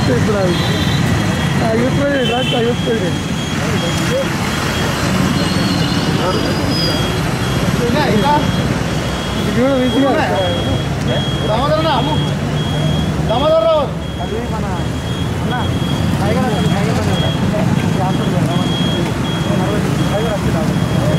Youth ఇప్పుడు అది ఆ యూత్ ప్రెసిడెంట్ లాస్ట్ ఆ యూత్ ప్రెసిడెంట్ ఇది కూడా ఈజీగా అది మన అన్న టైగర్ వచ్చింది, టైగర్ వచ్చింది. ఈ హాస్పిటల్లో అరవై టైగర్ వచ్చింది.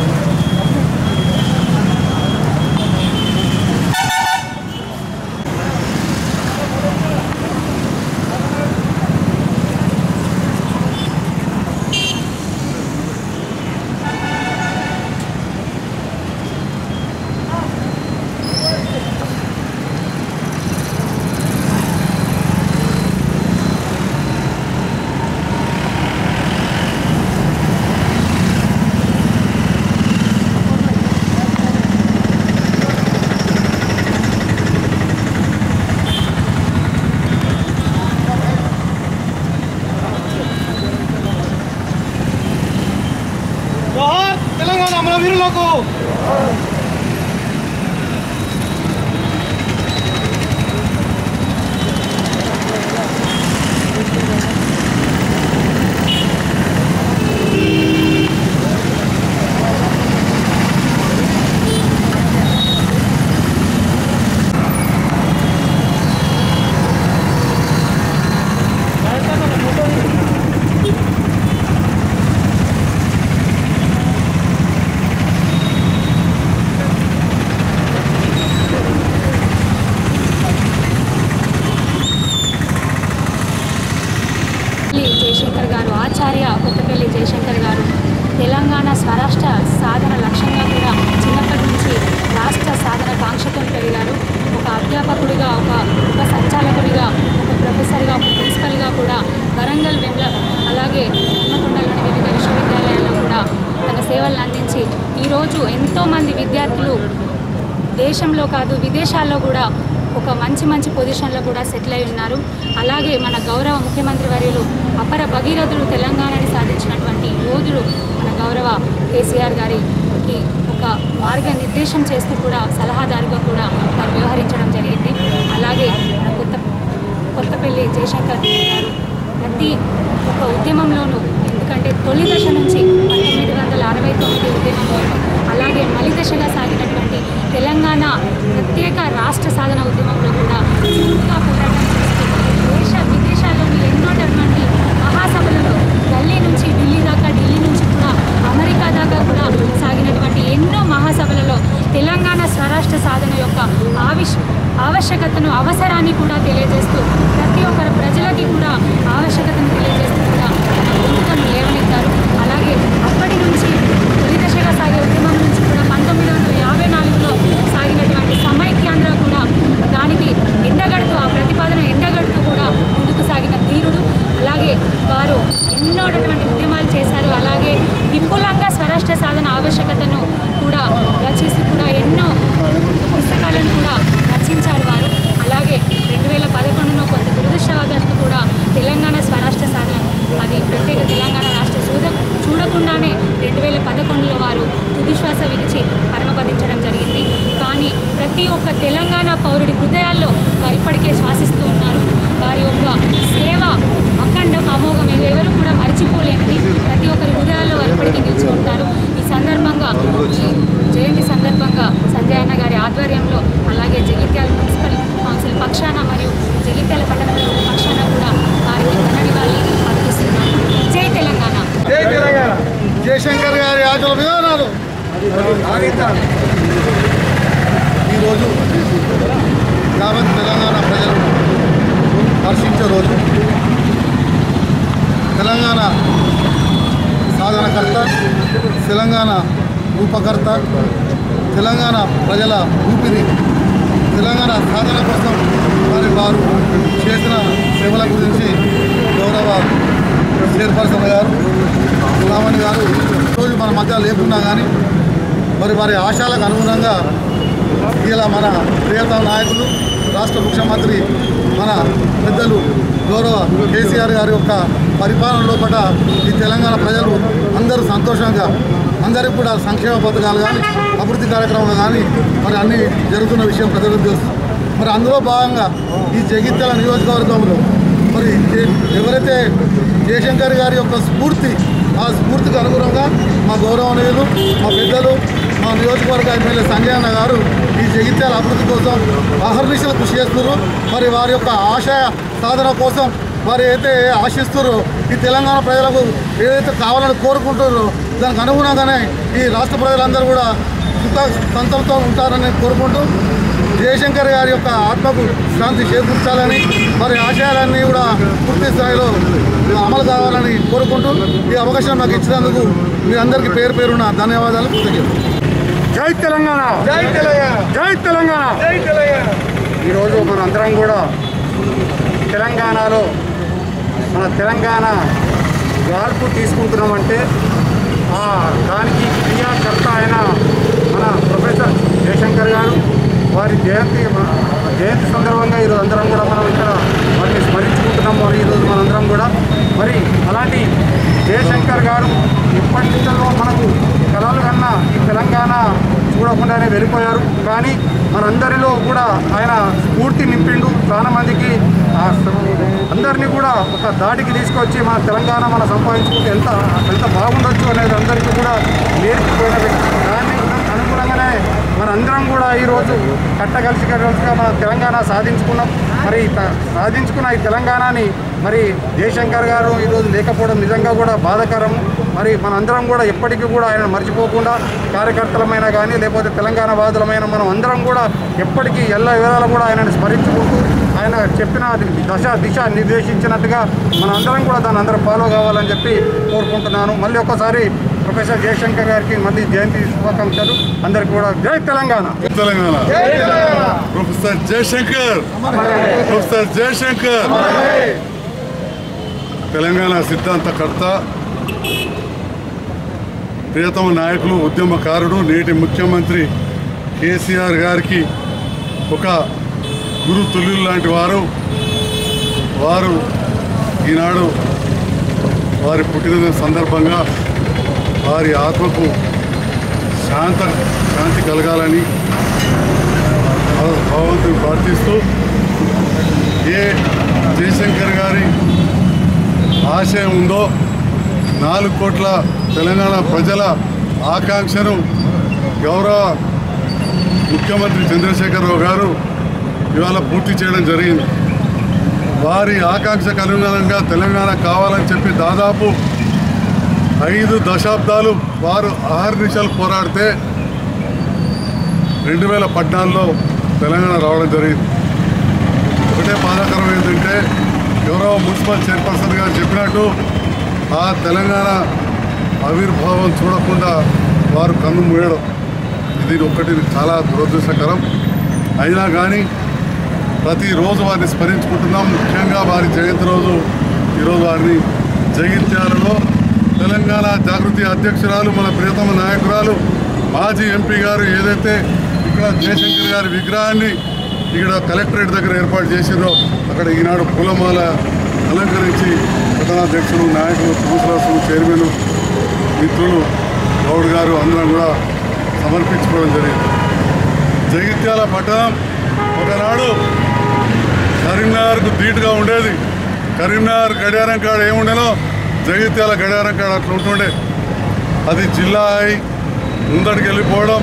జోహార్ తెలంగాణ అమరవీరులకు కొత్తపల్లి జయశంకర్ గారు ఆచార్య కొత్తపల్లి జయశంకర్ గారు తెలంగాణ స్వరాష్ట్ర సాధన లక్ష్యంగా కూడా చిన్నప్పటి నుంచి రాష్ట్ర సాధన కాంక్షతో పెరిగారు ఒక అధ్యాపకుడిగా ఒక ఒక సంచాలకుడిగా ఒక ప్రొఫెసర్గా ఒక ప్రిన్సిపల్గా కూడా వరంగల్ వెంబ అలాగే హన్మకొండలోని వివిధ విశ్వవిద్యాలయాల్లో కూడా తన సేవలను అందించి ఈరోజు ఎంతోమంది విద్యార్థులు దేశంలో కాదు విదేశాల్లో కూడా ఒక మంచి మంచి పొజిషన్లో కూడా సెటిల్ అయి ఉన్నారు అలాగే మన గౌరవ ముఖ్యమంత్రి వర్యులు అపర భగీరథులు తెలంగాణని సాధించినటువంటి యోధులు మన గౌరవ కేసీఆర్ గారికి ఒక మార్గనిర్దేశం చేస్తూ కూడా సలహాదారుగా కూడా వారు వ్యవహరించడం జరిగింది అలాగే మన కొత్త కొత్తపల్లి జయశంకర్ గారు ప్రతి ఒక్క ఉద్యమంలోనూ ఎందుకంటే తొలి దశ నుంచి పంతొమ్మిది వందల అరవై తొమ్మిది ఉద్యమంలో అలాగే మలి దశగా సాగినటువంటి తెలంగాణ ప్రత్యేక రాష్ట్ర సాధన ఉద్యమంలో కూడా చురుకుగా పోరాటం చేస్తూ దేశ విదేశాల్లోని ఎన్నోటటువంటి మహాసభలలో ఢిల్లీ నుంచి ఢిల్లీ దాకా ఢిల్లీ నుంచి కూడా అమెరికా దాకా కూడా సాగినటువంటి ఎన్నో మహాసభలలో తెలంగాణ స్వరాష్ట్ర సాధన యొక్క ఆవిష్ ఆవశ్యకతను అవసరాన్ని కూడా తెలియజేస్తూ ప్రతి ఒక్కరు ప్రజలకి కూడా ఆవశ్యకతను తెలియజేస్తూ కూడా తన గొంతుకను లేవనెత్తారు అలాగే అప్పటి నుంచి తొలి దశగా సాగే ఉద్యమం నుంచి కూడా పంతొమ్మిది వందల యాభై నాలుగులో సాగినటువంటి సమైక్యాంధ్ర కూడా దానికి ఎండగడుతూ ఆ ప్రతిపాదన ఎండగడుతూ కూడా ముందుకు సాగిన ధీరుడు అలాగే వారు ఎన్నోటటువంటి ఉద్యమాలు చేశారు అలాగే విపులంగా స్వరాష్ట్ర సాధన ఆవశ్యకతను కూడా రచిస్తూ కూడా ఎన్నో పుస్తకాలను కూడా రచించారు వారు అలాగే రెండు వేల పదకొండులో కొంత దురదృష్టవశాత్తు కూడా తెలంగాణ స్వరాష్ట్ర సాధన అది ప్రత్యేక తెలంగాణ రాష్ట్ర చూడ చూడకుండానే రెండు వేల పదకొండులో వారు తుదిశ్వాస విడిచి పరమపదించడం జరిగింది కానీ ప్రతి ఒక్క తెలంగాణ పౌరుడి హృదయాల్లో వారు ఇప్పటికే శ్వాసిస్తూ ఉన్నారు వారి యొక్క సేవ అఖండం అమోఘం ఇది ఎవరు కూడా మర్చిపోలేనిది ప్రతి ఒక్కరి హృదయాల్లో వారు ఇప్పటికీ నిలిచి ఉంటారు ఈ సందర్భంగా ఈ జయంతి సందర్భంగా సంజయ్ అన్న గారి ఆధ్వర్యంలో అలాగే జగిత్యాల మున్సిపల్ కౌన్సిల్ పక్షాన మరియు జగిత్యాల పట్టణ ప్రజల పక్షాన కూడా వారికి ఘననివాళి అర్పిస్తున్నాను జై తెలంగాణ జై తెలంగాణ జయశంకర్ గారి ఆచరణ విధానాలు ఈరోజు యావత్ తెలంగాణ ప్రజలు హర్షించే రోజు తెలంగాణ సాధనకర్త తెలంగాణ రూపకర్త తెలంగాణ ప్రజల ఊపిరి తెలంగాణ సాధన కోసం మరి వారు చేసిన సేవల గురించి గౌరవ చైర్పర్సన్ గారు రామణి గారు రోజు మన మధ్య లేకున్నా కానీ మరి వారి ఆశయాలకు అనుగుణంగా ఇలా మన ప్రియతమ నాయకులు రాష్ట్ర ముఖ్యమంత్రి మన పెద్దలు గౌరవ కేసీఆర్ గారి యొక్క పరిపాలన లోపల ఈ తెలంగాణ ప్రజలు అందరూ సంతోషంగా అందరికీ కూడా సంక్షేమ పథకాలు కానీ అభివృద్ధి కార్యక్రమాలు కానీ మరి అన్నీ జరుగుతున్న విషయం ప్రజలకు తెలుసు మరి అందులో భాగంగా ఈ జగిత్యాల నియోజకవర్గంలో మరి మరి ఏ- ఎవరైతే జయశంకర్ గారి యొక్క స్ఫూర్తి ఆ స్ఫూర్తికి అనుగుణంగా మా గౌరవనీయులు మా పెద్దలు మా నియోజకవర్గ ఎమ్మెల్యే సంజయ్ అన్న గారు ఈ జగిత్యాల అభివృద్ధి కోసం అహర్నిశలు కృషి చేస్తున్నారు మరి వారి యొక్క ఆశయ సాధన కోసం వారు ఏదైతే ఆశిస్తున్నారో ఈ తెలంగాణ ప్రజలకు ఏదైతే కావాలని కోరుకుంటున్నారో దానికి అనుగుణంగానే ఈ రాష్ట్ర ప్రజలందరూ కూడా సుఖ సంతలతో ఉంటారని కోరుకుంటూ జయశంకర్ గారి యొక్క ఆత్మకు శాంతి చేకూర్చాలని మరి ఆశయాలన్నీ కూడా పూర్తి స్థాయిలో అమలు కావాలని కోరుకుంటూ ఈ అవకాశం నాకు ఇచ్చినందుకు మీ అందరికీ పేరు పేరున ధన్యవాదాలు కృతజ్ఞతలు జై తెలంగాణ జై తెలంగాణ జై తెలంగాణ జై తెలంగాణ ఈరోజు మనందరం కూడా తెలంగాణలో మన తెలంగాణ గాల్పు తీసుకుంటున్నామంటే ఆ దానికి క్రియాకర్త అయిన మన ప్రొఫెసర్ జయశంకర్ గారు వారి జయంతి జయంతి సందర్భంగా ఈరోజు అందరం కూడా మనం ఇక్కడ వారిని స్మరించుకుంటున్నాం మరి ఈరోజు మనందరం కూడా మరి అలాంటి జయశంకర్ గారు ఎప్పటి నుంచో మనకు కలలు కన్నా ఈ తెలంగాణ చూడకుండానే వెళ్ళిపోయారు కానీ మనందరిలో కూడా ఆయన స్ఫూర్తి నింపిండు చాలా మందికి ఆ స- అందరినీ కూడా ఒక దాటికి తీసుకొచ్చి మన తెలంగాణ మనం సంపాదించుకుంటే ఎంత ఎంత బాగుండొచ్చు అనేది అందరికీ కూడా నేర్పిపోయిన వ్యక్తి దాన్ని అనుగుణంగానే మనందరం కూడా ఈరోజు కట్టగలిసి కలిసిగా మన తెలంగాణ సాధించుకున్నాం మరి త- సాధించుకున్న ఈ తెలంగాణని మరి జయశంకర్ గారు ఈరోజు లేకపోవడం నిజంగా కూడా బాధాకరం మరి మనందరం కూడా ఎప్పటికీ కూడా ఆయన మర్చిపోకుండా కార్యకర్తలమైనా కానీ లేకపోతే తెలంగాణ వాదులమైన మనం అందరం కూడా ఎప్పటికీ ఎల్ల వేళ కూడా ఆయనను స్మరించుకుంటూ ఆయన చెప్పిన దశ దిశ నిర్దేశించినట్టుగా మన అందరం కూడా దాన్ని అందరం ఫాలో కావాలని చెప్పి కోరుకుంటున్నాను మళ్ళీ ఒకసారి ప్రొఫెసర్ జయశంకర్ గారికి మళ్ళీ జయంతి శుభాకాంక్షలు అందరికీ కూడా జై తెలంగాణ తెలంగాణ ప్రొఫెసర్ జయశంకర్ ప్రొఫెసర్ జయశంకర్ తెలంగాణ సిద్ధాంతకర్త ప్రియతమ నాయకులు ఉద్యమకారుడు నేటి ముఖ్యమంత్రి కేసీఆర్ గారికి ఒక గురు తుల్యులు లాంటి వారు వారు ఈనాడు వారి పుట్టినదిన సందర్భంగా వారి ఆత్మకు శాంత శాంతి కలగాలని భగవంతుని ప్రార్థిస్తూ ఏ జయశంకర్ గారి ఆశయం ఉందో నాలుగు కోట్ల తెలంగాణ ప్రజల ఆకాంక్షను గౌరవ ముఖ్యమంత్రి చంద్రశేఖరరావు గారు ఇవాళ పూర్తి చేయడం జరిగింది వారి ఆకాంక్షకు అనుగుణంగా తెలంగాణ కావాలని చెప్పి దాదాపు ఐదు దశాబ్దాలు వారు అహర్నిశలు పోరాడితే రెండు వేల పద్నాలుగులో తెలంగాణ రావడం జరిగింది ఒకటే బాధాకరం ఏంటంటే గౌరవ మున్సిపల్ చైర్పర్సన్ గారు చెప్పినట్టు ఆ తెలంగాణ ఆవిర్భావం చూడకుండా వారు కన్ను మూయడం ఇది ఒకటి చాలా దురదృష్టకరం అయినా కానీ ప్రతిరోజు వారిని స్మరించుకుంటున్నాం ముఖ్యంగా వారి జయంతి రోజు ఈరోజు వారిని జగిత్యాలలో తెలంగాణ జాగృతి అధ్యక్షురాలు మన ప్రియతమ నాయకురాలు మాజీ ఎంపీ గారు ఏదైతే ఇక్కడ జయశంకర్ గారి విగ్రహాన్ని ఇక్కడ కలెక్టరేట్ దగ్గర ఏర్పాటు చేసిరో అక్కడ ఈనాడు పూలమాల అలంకరించి పట్టణాధ్యక్షులు నాయకులు కౌన్సిలర్స్ చైర్మన్ మిత్రులు గౌడ్ గారు అందరం కూడా సమర్పించుకోవడం జరిగింది జగిత్యాల పట్టణం ఒకనాడు కరీంనగర్కు ధీటుగా ఉండేది కరీంనగర్ గడియారం కాడ ఏముండేనో జగిత్యాల గడియారం కాడ అట్లా ఉంటుండే అది జిల్లా అయి ముందడికి వెళ్ళిపోవడం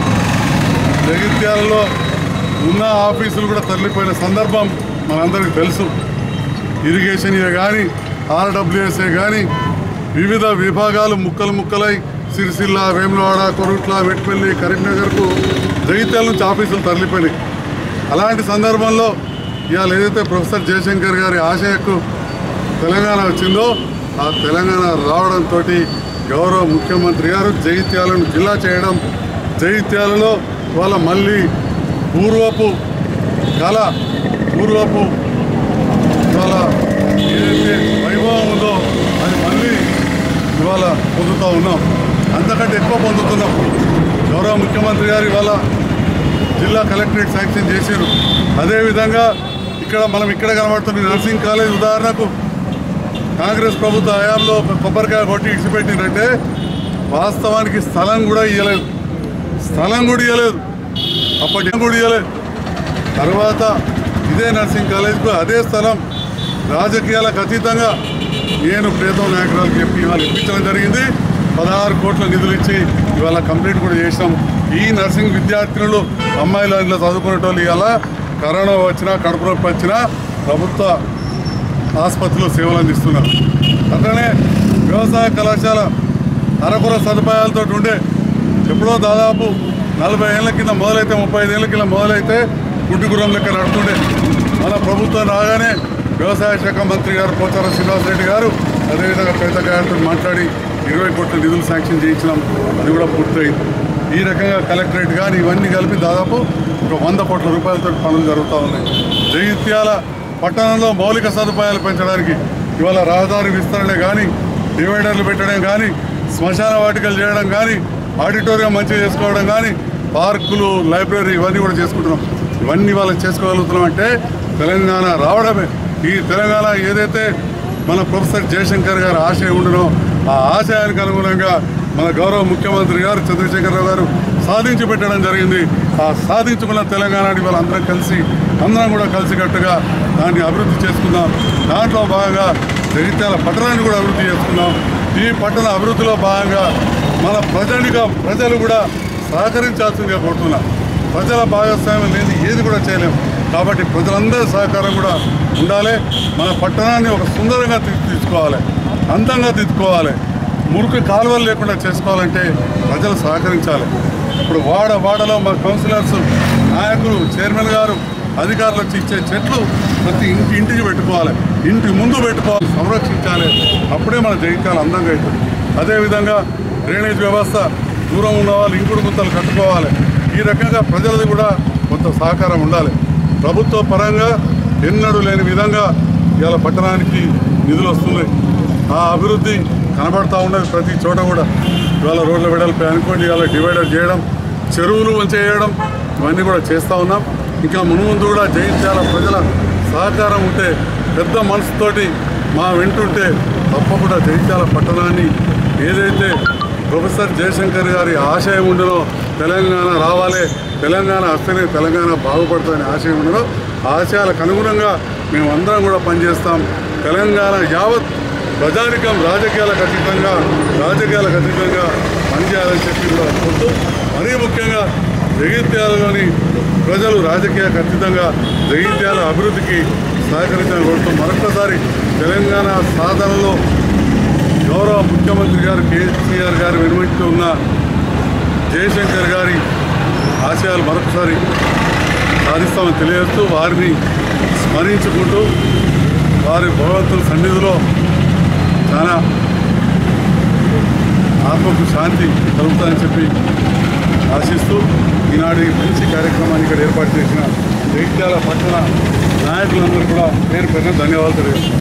జగిత్యాలలో ఉన్న ఆఫీసులు కూడా తరలిపోయిన సందర్భం మనందరికీ తెలుసు ఇరిగేషన్ కానీ ఆర్డబ్ల్యూఎస్ఏ కానీ వివిధ విభాగాలు ముక్కలు ముక్కలై సిరిసిల్ల వేములవాడ కొరుట్ల మెట్పల్లి కరీంనగర్కు జగిత్యాల నుంచి ఆఫీసులు తరలిపోయినాయి అలాంటి సందర్భంలో ఇవాళ ఏదైతే ప్రొఫెసర్ జయశంకర్ గారి ఆశయకు తెలంగాణ వచ్చిందో ఆ తెలంగాణ రావడంతో గౌరవ ముఖ్యమంత్రి గారు జగిత్యాలను జిల్లా చేయడం జగిత్యాలలో వాళ్ళ మళ్ళీ పూర్వపు కళ పూర్వపు ఇవాళ ఏదైతే వైభవం ఉందో అది మళ్ళీ ఇవాళ పొందుతూ ఉన్నాం అంతకంటే ఎక్కువ పొందుతున్నాం గౌరవ ముఖ్యమంత్రి గారు ఇవాళ జిల్లా కలెక్టరేట్ శాంక్షన్ చేశారు అదేవిధంగా ఇక్కడ మనం ఇక్కడ కనబడుతున్న నర్సింగ్ కాలేజ్ ఉదాహరణకు కాంగ్రెస్ ప్రభుత్వ హయాంలో ఒక కొబ్బరికాయ కొట్టి ఇడిచిపెట్టిందంటే వాస్తవానికి స్థలం కూడా ఇవ్వలేదు స్థలం కూడా ఇవ్వలేదు అప్పటి కూడా ఇవ్వలేదు తర్వాత ఇదే నర్సింగ్ కాలేజ్కు అదే స్థలం రాజకీయాలకు అతీతంగా నేను ప్రీతం నాయకురాలకు చెప్పి ఇవాళ ఇప్పించడం జరిగింది పదహారు కోట్ల నిధులు ఇచ్చి ఇవాళ కంప్లీట్ కూడా చేసినాం ఈ నర్సింగ్ విద్యార్థినులు అమ్మాయిలు ఇంట్లో చదువుకునేటోళ్ళు ఇవాళ కరోనా వచ్చినా కడుపు నొప్పి వచ్చినా ప్రభుత్వ ఆసుపత్రిలో సేవలు అందిస్తున్నారు అట్లనే వ్యవసాయ కళాశాల అరకొర సదుపాయాలతో ఉండే ఎప్పుడో దాదాపు నలభై ఏళ్ళ కింద మొదలైతే ముప్పై ఐదు ఏళ్ళ కింద మొదలైతే గుడ్డిగురం లెక్క నడుతుండే మన ప్రభుత్వం రాగానే వ్యవసాయ శాఖ మంత్రి గారు పోచారం శ్రీనివాసరెడ్డి గారు అదేవిధంగా పెద్ద గారితో మాట్లాడి ఇరవై కోట్ల నిధులు శాంక్షన్ చేయించినాం అది కూడా పూర్తయింది ఈ రకంగా కలెక్టరేట్ కానీ ఇవన్నీ కలిపి దాదాపు ఒక వంద కోట్ల రూపాయలతో పనులు జరుగుతూ ఉన్నాయి జగిత్యాల పట్టణంలో మౌలిక సదుపాయాలు పెంచడానికి ఇవాళ రహదారి విస్తరణ కానీ డివైడర్లు పెట్టడం కానీ శ్మశాన వాటికలు చేయడం కానీ ఆడిటోరియం మంచిగా చేసుకోవడం కానీ పార్కులు లైబ్రరీ ఇవన్నీ కూడా చేసుకుంటున్నాం ఇవన్నీ వాళ్ళకి చేసుకోగలుగుతున్నాం అంటే తెలంగాణ రావడమే ఈ తెలంగాణ ఏదైతే మన ప్రొఫెసర్ జయశంకర్ గారు ఆశయం ఉండడో ఆ ఆశయానికి అనుగుణంగా మన గౌరవ ముఖ్యమంత్రి గారు చంద్రశేఖరరావు గారు సాధించి పెట్టడం జరిగింది ఆ సాధించుకున్న తెలంగాణని వాళ్ళ అందరం కలిసి అందరం కూడా కలిసికట్టుగా దాన్ని అభివృద్ధి చేసుకుందాం దాంట్లో భాగంగా జగిత్యాల పట్టణాన్ని కూడా అభివృద్ధి చేసుకుందాం ఈ పట్టణ అభివృద్ధిలో భాగంగా మన ప్రజలుగా ప్రజలు కూడా సహకరించాల్సిందిగా కోరుతున్నాం ప్రజల భాగస్వామ్యం లేని ఏది కూడా చేయలేము కాబట్టి ప్రజలందరి సహకారం కూడా ఉండాలి మన పట్టణాన్ని ఒక సుందరంగా తీర్చిదిద్దుకోవాలి అందంగా దిద్దుకోవాలి మురికి కాలువలు లేకుండా చేసుకోవాలంటే ప్రజలు సహకరించాలి ఇప్పుడు వాడ వాడలో మా కౌన్సిలర్స్ నాయకులు చైర్మన్ గారు అధికారులు వచ్చి ఇచ్చే చెట్లు ప్రతి ఇంటి ఇంటికి పెట్టుకోవాలి ఇంటి ముందు పెట్టుకోవాలి సంరక్షించాలి అప్పుడే మన జగిత్యాలు అందంగా అవుతుంది అదేవిధంగా డ్రైనేజ్ వ్యవస్థ దూరం ఉన్న వాళ్ళు ఇంకుడు గుంతలు కట్టుకోవాలి ఈ రకంగా ప్రజలది కూడా కొంత సహకారం ఉండాలి ప్రభుత్వ పరంగా ఎన్నడూ లేని విధంగా ఇవాళ పట్టణానికి నిధులు వస్తున్నాయి ఆ అభివృద్ధి కనబడతా ఉన్నది ప్రతి చోట కూడా ఇవాళ రోడ్ల వెడల్పై అనుకోండి ఇవాళ డివైడర్ చేయడం చెరువులు చేయడం ఇవన్నీ కూడా చేస్తూ ఉన్నాం ఇంకా మున్ముందు కూడా జయించాల ప్రజల సహకారం ఉంటే పెద్ద మనసుతోటి మా వెంటుంటే తప్పకుండా జయించాల పట్టణాన్ని ఏదైతే ప్రొఫెసర్ జయశంకర్ గారి ఆశయం ఉండనో తెలంగాణ రావాలి తెలంగాణ వస్తేనే తెలంగాణ బాగుపడుతుందనే ఆశయం ఉండనో ఆ ఆశయాలకు అనుగుణంగా మేము అందరం కూడా పనిచేస్తాం తెలంగాణ యావత్ ప్రజానికం రాజకీయాలకు అతీతంగా రాజకీయాలకు అతీతంగా పనిచేయాలని చెప్పి కూడా కోరుతూ మరీ ముఖ్యంగా జగిత్యాలలోని ప్రజలు రాజకీయాలకు అతీతంగా జగిత్యాల అభివృద్ధికి సహకరించాలని కోరుతూ మరొకసారి తెలంగాణ సాధనలో గౌరవ ముఖ్యమంత్రి గారు కేసీఆర్ గారు వెనువంటి ఉన్న జయశంకర్ గారి ఆశయాలు మరొకసారి సాధిస్తామని తెలియజేస్తూ వారిని స్మరించుకుంటూ వారి భగవంతుల సన్నిధిలో చాలా ఆత్మకు శాంతి కలుగుతుందని చెప్పి ఆశిస్తూ ఈనాడు ఈ మంచి కార్యక్రమాన్ని ఇక్కడ ఏర్పాటు చేసిన జగిత్యాల పట్టణ నాయకులందరూ కూడా పేరు పేరున ధన్యవాదాలు తెలియజేస్తున్నాను